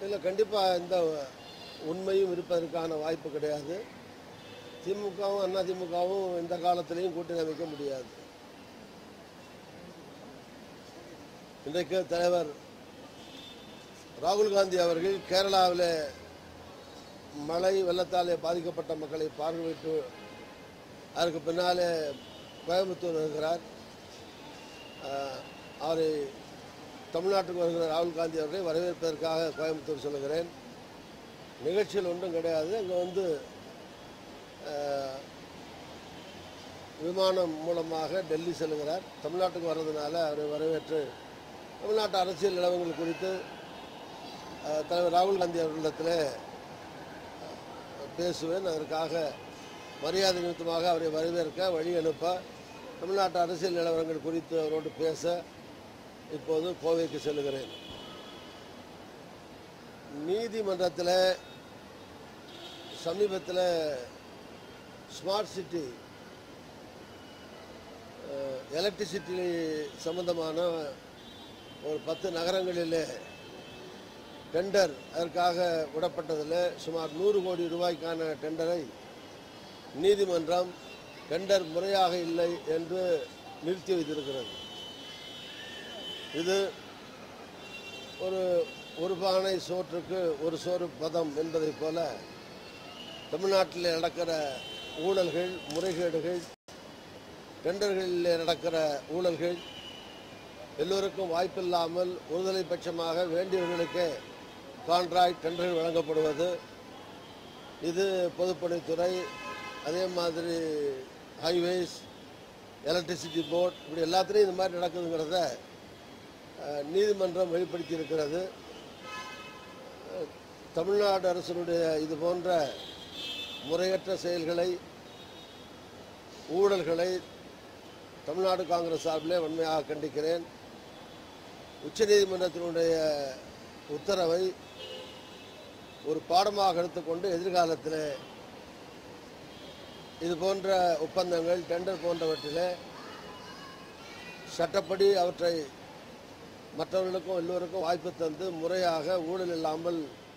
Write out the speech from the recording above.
இல்லை கண்டிப்பாக இந்த உண்மையும் இருப்பதற்கான வாய்ப்பு கிடையாது திமுகவும் அண்ணா திமுகவும் இந்த காலத்திலையும் கூட்டணி அமைக்க முடியாது இன்றைக்கு தலைவர் ராகுல் காந்தி அவர்கள் கேரளாவில் மழை வெள்ளத்தாலே பாதிக்கப்பட்ட மக்களை பார்வையிட்டு அதற்கு பின்னாலே கோயம்புத்தூர் வருகிறார் ஆஹ், அவரை தமிழ்நாட்டுக்கு வருகிற ராகுல் காந்தி அவர்களை வரவேற்பதற்காக கோயம்புத்தூர் சொல்லுகிறேன் நிகழ்ச்சியில் ஒன்றும் கிடையாது அங்கே வந்து ஆஹ், விமானம் மூலமாக டெல்லி செல்கிறார் தமிழ்நாட்டுக்கு வர்றதுனால அவரை வரவேற்று தமிழ்நாட்டு அரசியல் நிலவரங்கள் குறித்து ஆஹ், தலைவர் ராகுல் காந்தி அவர்களிடத்தில் பேசுவேன் அதற்காக மரியாதை நிமித்தமாக அவரை வரவேற்க வழி அனுப்ப தமிழ்நாட்டு அரசியல் நிலவரங்கள் குறித்து அவரோடு பேச இப்போது கோவைக்கு செல்லுகிறேன் நீதிமன்றத்தில் சமீபத்தில் ஸ்மார்ட் சிட்டி எலக்ட்ரிசிட்டி சம்பந்தமான ஒரு பத்து நகரங்களிலே டெண்டர் அதற்காக விடப்பட்டதில் சுமார் நூறு கோடி ரூபாய்க்கான டெண்டரை நீதிமன்றம் டெண்டர் முறையாக இல்லை என்று நிறுத்தி வைத்திருக்கிறது இது ஒரு ஒரு பானை சோற்றுக்கு ஒரு சோறு பதம் என்பதைப் போல தமிழ்நாட்டில் நடக்கிற ஊழல்கள் முறைகேடுகள் டெண்டர்களில் நடக்கிற ஊழல்கள் எல்லோருக்கும் வாய்ப்பில்லாமல் ஒருதலை பட்சமாக வேண்டியவர்களுக்கே கான்ட்ராக்ட் டெண்டர்கள் வழங்கப்படுவது இது பொதுப்பணித்துறை அதே மாதிரி ஹைவேஸ் எலக்ட்ரிசிட்டி போர்ட் இப்படி எல்லாத்துலேயும் இந்த மாதிரி நடக்குதுங்கிறத அஹ், நீதிமன்றம் வெளிப்படுத்தி இருக்கிறது அஹ், தமிழ்நாடு அரசினுடைய இது போன்ற முறையற்ற செயல்களை ஊழல்களை தமிழ்நாடு காங்கிரஸ் சார்பிலே வன்மையாக கண்டிக்கிறேன் உச்சநீதிமன்றத்தினுடைய உத்தரவை ஒரு பாடமாக எடுத்துக்கொண்டு எதிர்காலத்தில் இது போன்ற ஒப்பந்தங்கள் டெண்டர் போன்றவற்றிலே சட்டப்படி அவற்றை மற்றவர்களுக்கும் எல்லோருக்கும் வாய்ப்பு தந்து முறையாக ஊழல் இல்லாமல்